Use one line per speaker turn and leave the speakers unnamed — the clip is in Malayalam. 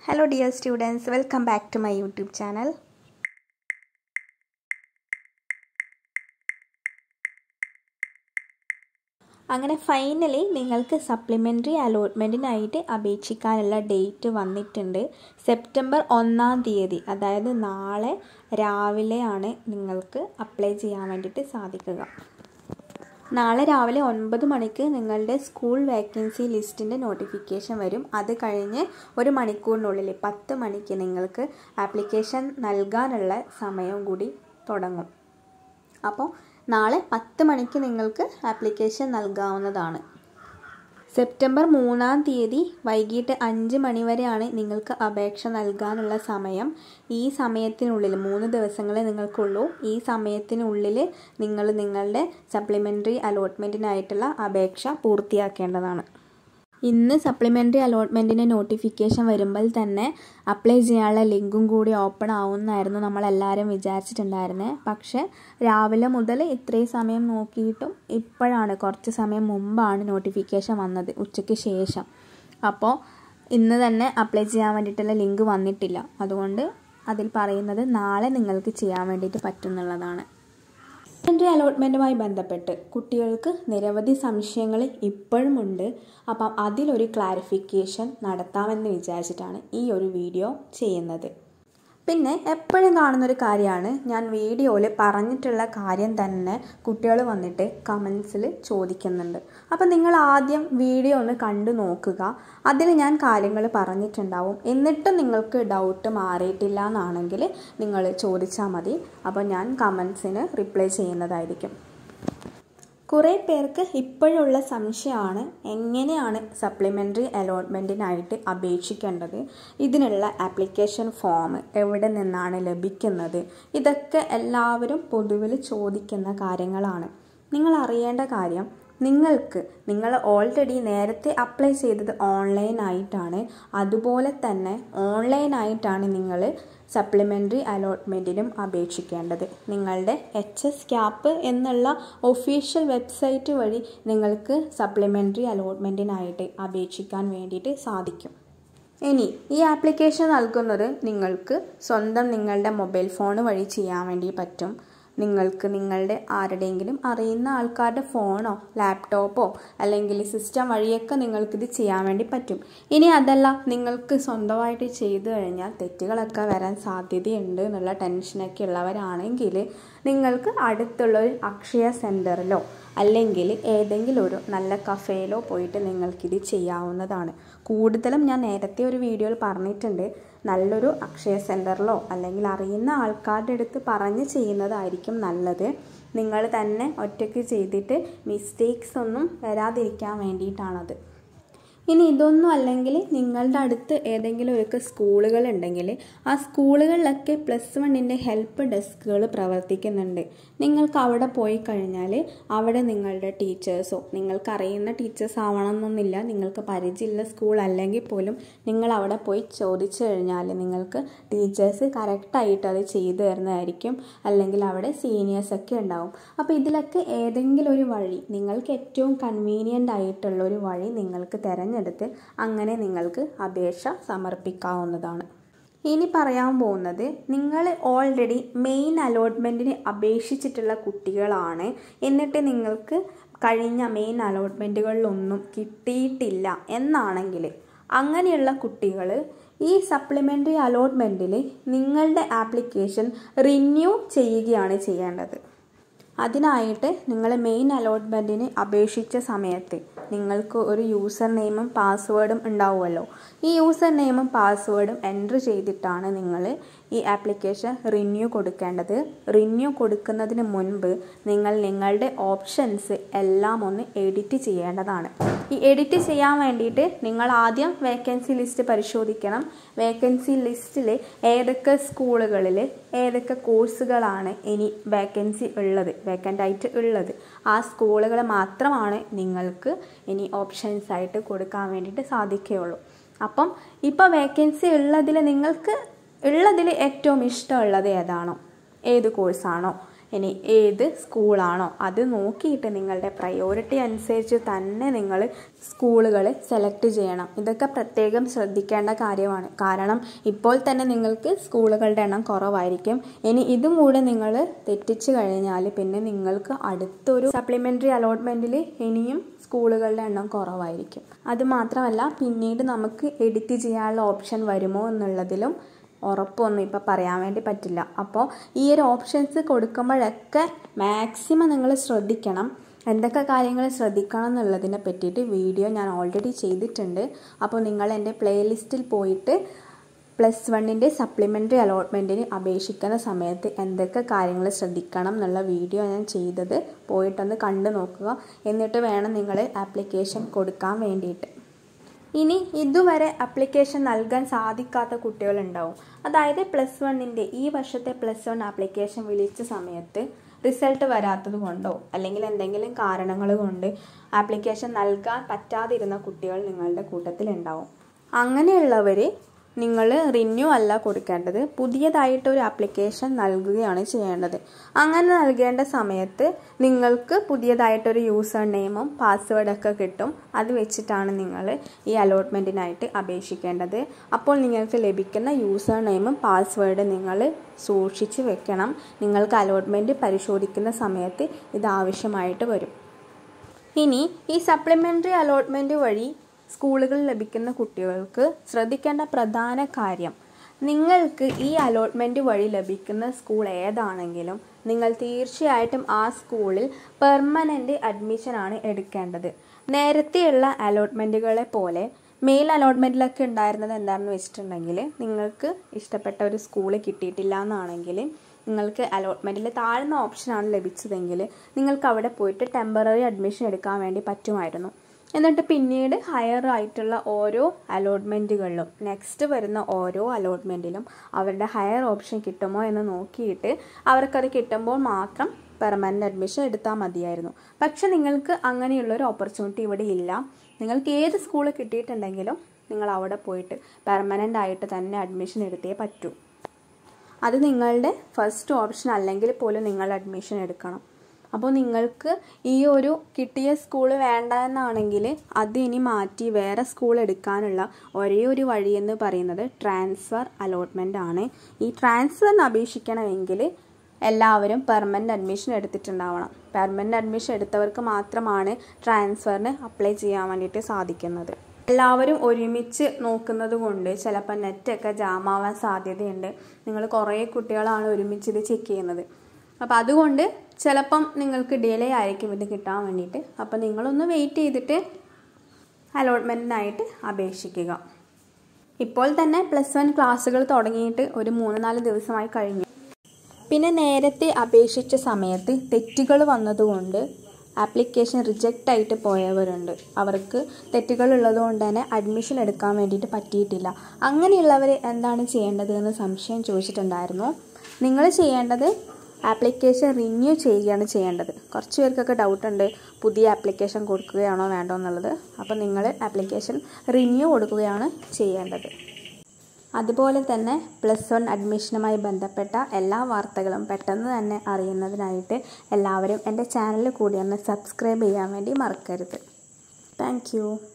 Hello dear students, welcome back to my YouTube channel. അങ്ങനെ ഫൈനലി നിങ്ങൾക്ക് സപ്ലിമെൻ്ററി അലോട്ട്മെൻറ്റിനായിട്ട് അപേക്ഷിക്കാനുള്ള ഡേറ്റ് വന്നിട്ടുണ്ട് സെപ്റ്റംബർ ഒന്നാം തീയതി അതായത് നാളെ രാവിലെയാണ് നിങ്ങൾക്ക് അപ്ലൈ ചെയ്യാൻ വേണ്ടിയിട്ട് സാധിക്കുക നാളെ രാവിലെ ഒൻപത് മണിക്ക് നിങ്ങളുടെ സ്കൂൾ വേക്കൻസി ലിസ്റ്റിൻ്റെ നോട്ടിഫിക്കേഷൻ വരും അത് കഴിഞ്ഞ് ഒരു മണിക്കൂറിനുള്ളിൽ പത്ത് മണിക്ക് നിങ്ങൾക്ക് ആപ്ലിക്കേഷൻ നൽകാനുള്ള സമയവും കൂടി തുടങ്ങും അപ്പോൾ നാളെ പത്ത് മണിക്ക് നിങ്ങൾക്ക് ആപ്ലിക്കേഷൻ നൽകാവുന്നതാണ് സെപ്റ്റംബർ മൂന്നാം തീയതി വൈകിട്ട് അഞ്ച് മണി വരെയാണ് നിങ്ങൾക്ക് അപേക്ഷ നൽകാനുള്ള സമയം ഈ സമയത്തിനുള്ളിൽ മൂന്ന് ദിവസങ്ങളെ നിങ്ങൾക്കുള്ളൂ ഈ സമയത്തിനുള്ളിൽ നിങ്ങൾ നിങ്ങളുടെ സപ്ലിമെൻ്ററി അലോട്ട്മെൻറ്റിനായിട്ടുള്ള അപേക്ഷ പൂർത്തിയാക്കേണ്ടതാണ് ഇന്ന് സപ്ലിമെൻ്ററി അലോട്ട്മെൻറ്റിൻ്റെ നോട്ടിഫിക്കേഷൻ വരുമ്പോൾ തന്നെ അപ്ലൈ ചെയ്യാനുള്ള ലിങ്കും കൂടി ഓപ്പൺ ആവുമെന്നായിരുന്നു നമ്മളെല്ലാവരും വിചാരിച്ചിട്ടുണ്ടായിരുന്നത് പക്ഷേ രാവിലെ മുതൽ ഇത്രയും സമയം നോക്കിയിട്ടും ഇപ്പോഴാണ് കുറച്ച് സമയം മുമ്പാണ് നോട്ടിഫിക്കേഷൻ വന്നത് ഉച്ചയ്ക്ക് ശേഷം അപ്പോൾ ഇന്ന് തന്നെ അപ്ലൈ ചെയ്യാൻ വേണ്ടിയിട്ടുള്ള ലിങ്ക് വന്നിട്ടില്ല അതുകൊണ്ട് അതിൽ പറയുന്നത് നാളെ നിങ്ങൾക്ക് ചെയ്യാൻ വേണ്ടിയിട്ട് പറ്റുന്നുള്ളതാണ് സെക്കൻഡറി അലോട്ട്മെൻറ്റുമായി ബന്ധപ്പെട്ട് കുട്ടികൾക്ക് നിരവധി സംശയങ്ങൾ ഇപ്പോഴുമുണ്ട് അപ്പം അതിലൊരു ക്ലാരിഫിക്കേഷൻ നടത്താമെന്ന് വിചാരിച്ചിട്ടാണ് ഈ ഒരു വീഡിയോ ചെയ്യുന്നത് പിന്നെ എപ്പോഴും കാണുന്നൊരു കാര്യമാണ് ഞാൻ വീഡിയോയിൽ പറഞ്ഞിട്ടുള്ള കാര്യം തന്നെ കുട്ടികൾ വന്നിട്ട് കമൻസിൽ ചോദിക്കുന്നുണ്ട് അപ്പം നിങ്ങൾ ആദ്യം വീഡിയോ ഒന്ന് കണ്ടു നോക്കുക അതിൽ ഞാൻ കാര്യങ്ങൾ പറഞ്ഞിട്ടുണ്ടാവും എന്നിട്ടും നിങ്ങൾക്ക് ഡൗട്ട് മാറിയിട്ടില്ല എന്നാണെങ്കിൽ നിങ്ങൾ ചോദിച്ചാൽ മതി അപ്പോൾ ഞാൻ കമൻസിന് റിപ്ലൈ ചെയ്യുന്നതായിരിക്കും കുറേ പേർക്ക് ഇപ്പോഴുള്ള സംശയമാണ് എങ്ങനെയാണ് സപ്ലിമെൻ്ററി അലോട്ട്മെൻറ്റിനായിട്ട് അപേക്ഷിക്കേണ്ടത് ഇതിനുള്ള ആപ്ലിക്കേഷൻ ഫോം എവിടെ നിന്നാണ് ലഭിക്കുന്നത് ഇതൊക്കെ എല്ലാവരും പൊതുവിൽ ചോദിക്കുന്ന കാര്യങ്ങളാണ് നിങ്ങൾ അറിയേണ്ട കാര്യം നിങ്ങൾക്ക് നിങ്ങൾ ഓൾറെഡി നേരത്തെ അപ്ലൈ ചെയ്തത് ഓൺലൈനായിട്ടാണ് അതുപോലെ തന്നെ ഓൺലൈനായിട്ടാണ് നിങ്ങൾ സപ്ലിമെൻ്ററി അലോട്ട്മെൻറ്റിനും അപേക്ഷിക്കേണ്ടത് നിങ്ങളുടെ എച്ച് എസ് ക്യാപ്പ് എന്നുള്ള ഒഫീഷ്യൽ വെബ്സൈറ്റ് വഴി നിങ്ങൾക്ക് സപ്ലിമെൻ്ററി അലോട്ട്മെൻറ്റിനായിട്ട് അപേക്ഷിക്കാൻ വേണ്ടിയിട്ട് സാധിക്കും ഇനി ഈ ആപ്ലിക്കേഷൻ നൽകുന്നത് നിങ്ങൾക്ക് സ്വന്തം നിങ്ങളുടെ മൊബൈൽ ഫോൺ വഴി ചെയ്യാൻ വേണ്ടി പറ്റും നിങ്ങൾക്ക് നിങ്ങളുടെ ആരുടെയെങ്കിലും അറിയുന്ന ആൾക്കാരുടെ ഫോണോ ലാപ്ടോപ്പോ അല്ലെങ്കിൽ സിസ്റ്റം വഴിയൊക്കെ നിങ്ങൾക്കിത് ചെയ്യാൻ വേണ്ടി പറ്റും ഇനി അതല്ല നിങ്ങൾക്ക് സ്വന്തമായിട്ട് ചെയ്തു കഴിഞ്ഞാൽ തെറ്റുകളൊക്കെ വരാൻ സാധ്യതയുണ്ട് എന്നുള്ള ടെൻഷനൊക്കെ ഉള്ളവരാണെങ്കിൽ നിങ്ങൾക്ക് അടുത്തുള്ള ഒരു അക്ഷയ സെൻറ്ററിലോ അല്ലെങ്കിൽ ഏതെങ്കിലും ഒരു നല്ല കഫേയിലോ പോയിട്ട് നിങ്ങൾക്കിത് ചെയ്യാവുന്നതാണ് കൂടുതലും ഞാൻ നേരത്തെ ഒരു വീഡിയോയിൽ പറഞ്ഞിട്ടുണ്ട് നല്ലൊരു അക്ഷയ സെൻറ്ററിലോ അല്ലെങ്കിൽ അറിയുന്ന ആൾക്കാരുടെ അടുത്ത് പറഞ്ഞ് ചെയ്യുന്നതായിരിക്കും നല്ലത് നിങ്ങൾ തന്നെ ഒറ്റയ്ക്ക് ചെയ്തിട്ട് മിസ്റ്റേക്സ് ഒന്നും വരാതിരിക്കാൻ വേണ്ടിയിട്ടാണത് ഇനി ഇതൊന്നും അല്ലെങ്കിൽ നിങ്ങളുടെ അടുത്ത് ഏതെങ്കിലും ഒരു സ്കൂളുകൾ ഉണ്ടെങ്കിൽ ആ സ്കൂളുകളിലൊക്കെ പ്ലസ് വണ്ണിൻ്റെ ഹെൽപ്പ് ഡെസ്കുകൾ പ്രവർത്തിക്കുന്നുണ്ട് നിങ്ങൾക്ക് അവിടെ പോയി കഴിഞ്ഞാൽ അവിടെ നിങ്ങളുടെ ടീച്ചേഴ്സോ നിങ്ങൾക്കറിയുന്ന ടീച്ചേഴ്സ് ആവണമെന്നൊന്നുമില്ല നിങ്ങൾക്ക് പരിചയമുള്ള സ്കൂൾ അല്ലെങ്കിൽ പോലും നിങ്ങൾ അവിടെ പോയി ചോദിച്ചു കഴിഞ്ഞാൽ നിങ്ങൾക്ക് ടീച്ചേഴ്സ് കറക്റ്റായിട്ട് അത് ചെയ്തു തരുന്നതായിരിക്കും അല്ലെങ്കിൽ അവിടെ സീനിയേഴ്സൊക്കെ ഉണ്ടാവും അപ്പോൾ ഇതിലൊക്കെ ഏതെങ്കിലും ഒരു വഴി നിങ്ങൾക്ക് ഏറ്റവും കൺവീനിയൻ്റ് ആയിട്ടുള്ള ഒരു വഴി നിങ്ങൾക്ക് തിരഞ്ഞെടുക്കും തിരഞ്ഞെടുത്ത് അങ്ങനെ നിങ്ങൾക്ക് അപേക്ഷ സമർപ്പിക്കാവുന്നതാണ് ഇനി പറയാൻ പോകുന്നത് നിങ്ങൾ ഓൾറെഡി മെയിൻ അലോട്ട്മെൻറ്റിന് അപേക്ഷിച്ചിട്ടുള്ള കുട്ടികളാണ് എന്നിട്ട് നിങ്ങൾക്ക് കഴിഞ്ഞ മെയിൻ അലോട്ട്മെൻറ്റുകളിലൊന്നും കിട്ടിയിട്ടില്ല എന്നാണെങ്കിൽ അങ്ങനെയുള്ള കുട്ടികൾ ഈ സപ്ലിമെൻ്ററി അലോട്ട്മെൻറ്റിൽ നിങ്ങളുടെ ആപ്ലിക്കേഷൻ റിന്യൂ ചെയ്യുകയാണ് ചെയ്യേണ്ടത് അതിനായിട്ട് നിങ്ങൾ മെയിൻ അലോട്ട്മെൻറ്റിന് അപേക്ഷിച്ച സമയത്ത് നിങ്ങൾക്ക് ഒരു യൂസർ നെയിമും പാസ്വേഡും ഉണ്ടാവുമല്ലോ ഈ യൂസർ നെയിമും പാസ്വേഡും എൻറ്റർ ചെയ്തിട്ടാണ് നിങ്ങൾ ഈ ആപ്ലിക്കേഷൻ റിന്യൂ കൊടുക്കേണ്ടത് റിന്യൂ കൊടുക്കുന്നതിന് മുൻപ് നിങ്ങൾ നിങ്ങളുടെ ഓപ്ഷൻസ് എല്ലാം ഒന്ന് എഡിറ്റ് ചെയ്യേണ്ടതാണ് ഈ എഡിറ്റ് ചെയ്യാൻ വേണ്ടിയിട്ട് നിങ്ങൾ ആദ്യം വേക്കൻസി ലിസ്റ്റ് പരിശോധിക്കണം വേക്കൻസി ലിസ്റ്റിൽ ഏതൊക്കെ സ്കൂളുകളിൽ ഏതൊക്കെ കോഴ്സുകളാണ് ഇനി വേക്കൻസി ഉള്ളത് വേക്കൻ്റ് ആയിട്ട് ഉള്ളത് ആ സ്കൂളുകൾ മാത്രമാണ് നിങ്ങൾക്ക് ഇനി ഓപ്ഷൻസ് ആയിട്ട് കൊടുക്കാൻ വേണ്ടിയിട്ട് സാധിക്കുകയുള്ളൂ അപ്പം ഇപ്പോൾ വേക്കൻസി ഉള്ളതിൽ നിങ്ങൾക്ക് ഉള്ളതിൽ ഏറ്റവും ഇഷ്ടമുള്ളത് ഏതാണോ ഏത് കോഴ്സാണോ ഇനി ഏത് സ്കൂളാണോ അത് നോക്കിയിട്ട് നിങ്ങളുടെ പ്രയോറിറ്റി അനുസരിച്ച് തന്നെ നിങ്ങൾ സ്കൂളുകൾ സെലക്ട് ചെയ്യണം ഇതൊക്കെ പ്രത്യേകം ശ്രദ്ധിക്കേണ്ട കാര്യമാണ് കാരണം ഇപ്പോൾ തന്നെ നിങ്ങൾക്ക് സ്കൂളുകളുടെ എണ്ണം കുറവായിരിക്കും ഇനി ഇതും കൂടെ നിങ്ങൾ തെറ്റിച്ച് കഴിഞ്ഞാൽ പിന്നെ നിങ്ങൾക്ക് അടുത്തൊരു സപ്ലിമെൻ്ററി അലോട്ട്മെൻറ്റിൽ ഇനിയും സ്കൂളുകളുടെ എണ്ണം കുറവായിരിക്കും അതുമാത്രമല്ല പിന്നീട് നമുക്ക് എഡിറ്റ് ചെയ്യാനുള്ള ഓപ്ഷൻ വരുമോ എന്നുള്ളതിലും ഉറപ്പൊന്നും ഇപ്പോൾ പറയാൻ വേണ്ടി പറ്റില്ല അപ്പോൾ ഈ ഒരു ഓപ്ഷൻസ് കൊടുക്കുമ്പോഴൊക്കെ മാക്സിമം നിങ്ങൾ ശ്രദ്ധിക്കണം എന്തൊക്കെ കാര്യങ്ങൾ ശ്രദ്ധിക്കണം എന്നുള്ളതിനെ പറ്റിയിട്ട് വീഡിയോ ഞാൻ ഓൾറെഡി ചെയ്തിട്ടുണ്ട് അപ്പോൾ നിങ്ങൾ എൻ്റെ പ്ലേലിസ്റ്റിൽ പോയിട്ട് പ്ലസ് വണ്ണിൻ്റെ സപ്ലിമെൻ്ററി അലോട്ട്മെൻറ്റിന് അപേക്ഷിക്കുന്ന സമയത്ത് എന്തൊക്കെ കാര്യങ്ങൾ ശ്രദ്ധിക്കണം എന്നുള്ള വീഡിയോ ഞാൻ ചെയ്തത് പോയിട്ടൊന്ന് കണ്ടു നോക്കുക എന്നിട്ട് വേണം നിങ്ങൾ ആപ്ലിക്കേഷൻ കൊടുക്കാൻ വേണ്ടിയിട്ട് ഇനി ഇതുവരെ അപ്ലിക്കേഷൻ നൽകാൻ സാധിക്കാത്ത കുട്ടികളുണ്ടാവും അതായത് പ്ലസ് വണ്ണിൻ്റെ ഈ വർഷത്തെ പ്ലസ് വൺ ആപ്ലിക്കേഷൻ വിളിച്ച സമയത്ത് റിസൾട്ട് വരാത്തത് കൊണ്ടോ അല്ലെങ്കിൽ എന്തെങ്കിലും കാരണങ്ങൾ കൊണ്ട് ആപ്ലിക്കേഷൻ നൽകാൻ പറ്റാതിരുന്ന കുട്ടികൾ നിങ്ങളുടെ കൂട്ടത്തിലുണ്ടാവും അങ്ങനെയുള്ളവർ നിങ്ങൾ റിന്യൂ അല്ല കൊടുക്കേണ്ടത് പുതിയതായിട്ട് ഒരു ആപ്ലിക്കേഷൻ നൽകുകയാണ് ചെയ്യേണ്ടത് അങ്ങനെ നൽകേണ്ട സമയത്ത് നിങ്ങൾക്ക് പുതിയതായിട്ടൊരു യൂസർ നെയിമും പാസ്വേഡൊക്കെ കിട്ടും അത് വെച്ചിട്ടാണ് നിങ്ങൾ ഈ അലോട്ട്മെൻറ്റിനായിട്ട് അപേക്ഷിക്കേണ്ടത് അപ്പോൾ നിങ്ങൾക്ക് ലഭിക്കുന്ന യൂസർ നെയിമും പാസ്വേഡ് നിങ്ങൾ സൂക്ഷിച്ച് വെക്കണം നിങ്ങൾക്ക് അലോട്ട്മെൻറ്റ് പരിശോധിക്കുന്ന സമയത്ത് ഇത് ആവശ്യമായിട്ട് വരും ഇനി ഈ സപ്ലിമെൻ്ററി അലോട്ട്മെൻറ്റ് വഴി സ്കൂളുകളിൽ ലഭിക്കുന്ന കുട്ടികൾക്ക് ശ്രദ്ധിക്കേണ്ട പ്രധാന കാര്യം നിങ്ങൾക്ക് ഈ അലോട്ട്മെൻറ്റ് വഴി ലഭിക്കുന്ന സ്കൂൾ ഏതാണെങ്കിലും നിങ്ങൾ തീർച്ചയായിട്ടും ആ സ്കൂളിൽ പെർമനൻ്റ് അഡ്മിഷനാണ് എടുക്കേണ്ടത് നേരത്തെയുള്ള അലോട്ട്മെൻറ്റുകളെ പോലെ മെയിൽ അലോട്ട്മെൻറ്റിലൊക്കെ ഉണ്ടായിരുന്നത് എന്താണെന്ന് വെച്ചിട്ടുണ്ടെങ്കിൽ നിങ്ങൾക്ക് ഇഷ്ടപ്പെട്ട ഒരു സ്കൂൾ കിട്ടിയിട്ടില്ല എന്നാണെങ്കിൽ നിങ്ങൾക്ക് അലോട്ട്മെൻറ്റിൽ താഴ്ന്ന ഓപ്ഷനാണ് ലഭിച്ചതെങ്കിൽ നിങ്ങൾക്ക് അവിടെ പോയിട്ട് ടെമ്പററി അഡ്മിഷൻ എടുക്കാൻ വേണ്ടി പറ്റുമായിരുന്നു എന്നിട്ട് പിന്നീട് ഹയർ ആയിട്ടുള്ള ഓരോ അലോട്ട്മെൻറ്റുകളിലും നെക്സ്റ്റ് വരുന്ന ഓരോ അലോട്ട്മെൻറ്റിലും അവരുടെ ഹയർ ഓപ്ഷൻ കിട്ടുമോ എന്ന് നോക്കിയിട്ട് അവർക്കത് കിട്ടുമ്പോൾ മാത്രം പെർമനൻ്റ് അഡ്മിഷൻ എടുത്താൽ മതിയായിരുന്നു പക്ഷെ നിങ്ങൾക്ക് അങ്ങനെയുള്ളൊരു ഓപ്പർച്യൂണിറ്റി ഇവിടെ ഇല്ല നിങ്ങൾക്ക് ഏത് സ്കൂൾ കിട്ടിയിട്ടുണ്ടെങ്കിലും നിങ്ങൾ അവിടെ പോയിട്ട് പെർമനൻ്റ് ആയിട്ട് തന്നെ അഡ്മിഷൻ എടുത്തേ പറ്റൂ അത് നിങ്ങളുടെ ഫസ്റ്റ് ഓപ്ഷൻ അല്ലെങ്കിൽ പോലും നിങ്ങൾ അഡ്മിഷൻ എടുക്കണം അപ്പോൾ നിങ്ങൾക്ക് ഈ ഒരു കിട്ടിയ സ്കൂൾ വേണ്ട എന്നാണെങ്കിൽ അത് ഇനി മാറ്റി വേറെ സ്കൂൾ എടുക്കാനുള്ള ഒരേ ഒരു വഴി എന്ന് പറയുന്നത് ട്രാൻസ്ഫർ അലോട്ട്മെൻ്റ് ആണ് ഈ ട്രാൻസ്ഫറിന് അപേക്ഷിക്കണമെങ്കിൽ എല്ലാവരും പെർമനൻ്റ് അഡ്മിഷൻ എടുത്തിട്ടുണ്ടാവണം പെർമനൻ്റ് അഡ്മിഷൻ എടുത്തവർക്ക് മാത്രമാണ് ട്രാൻസ്ഫറിന് അപ്ലൈ ചെയ്യാൻ വേണ്ടിയിട്ട് സാധിക്കുന്നത് എല്ലാവരും ഒരുമിച്ച് നോക്കുന്നത് കൊണ്ട് ചിലപ്പോൾ നെറ്റൊക്കെ ജാമാവാൻ സാധ്യതയുണ്ട് നിങ്ങൾ കുറേ കുട്ടികളാണ് ഒരുമിച്ച് ഇത് ചെക്ക് ചെയ്യുന്നത് അപ്പോൾ അതുകൊണ്ട് ചിലപ്പം നിങ്ങൾക്ക് ഡിലേ ആയിരിക്കും ഇത് കിട്ടാൻ വേണ്ടിയിട്ട് അപ്പോൾ നിങ്ങളൊന്ന് വെയിറ്റ് ചെയ്തിട്ട് അലോട്ട്മെൻറ്റിനായിട്ട് അപേക്ഷിക്കുക ഇപ്പോൾ തന്നെ പ്ലസ് വൺ ക്ലാസ്സുകൾ തുടങ്ങിയിട്ട് ഒരു മൂന്ന് നാല് ദിവസമായി കഴിഞ്ഞു പിന്നെ നേരത്തെ അപേക്ഷിച്ച സമയത്ത് തെറ്റുകൾ വന്നതുകൊണ്ട് ആപ്ലിക്കേഷൻ റിജക്റ്റ് ആയിട്ട് പോയവരുണ്ട് അവർക്ക് തെറ്റുകൾ ഉള്ളതുകൊണ്ട് തന്നെ അഡ്മിഷൻ എടുക്കാൻ വേണ്ടിയിട്ട് പറ്റിയിട്ടില്ല അങ്ങനെയുള്ളവർ എന്താണ് ചെയ്യേണ്ടത് എന്ന് സംശയം ചോദിച്ചിട്ടുണ്ടായിരുന്നു നിങ്ങൾ ചെയ്യേണ്ടത് ആപ്ലിക്കേഷൻ റിന്യൂ ചെയ്യുകയാണ് ചെയ്യേണ്ടത് കുറച്ച് പേർക്കൊക്കെ ഡൗട്ട് ഉണ്ട് പുതിയ ആപ്ലിക്കേഷൻ കൊടുക്കുകയാണോ വേണ്ടോ എന്നുള്ളത് അപ്പോൾ നിങ്ങൾ ആപ്ലിക്കേഷൻ റിന്യൂ കൊടുക്കുകയാണ് ചെയ്യേണ്ടത് അതുപോലെ തന്നെ പ്ലസ് വൺ അഡ്മിഷനുമായി ബന്ധപ്പെട്ട എല്ലാ വാർത്തകളും പെട്ടെന്ന് തന്നെ അറിയുന്നതിനായിട്ട് എല്ലാവരും എൻ്റെ ചാനൽ കൂടി ഒന്ന് സബ്സ്ക്രൈബ് ചെയ്യാൻ വേണ്ടി മറക്കരുത് താങ്ക്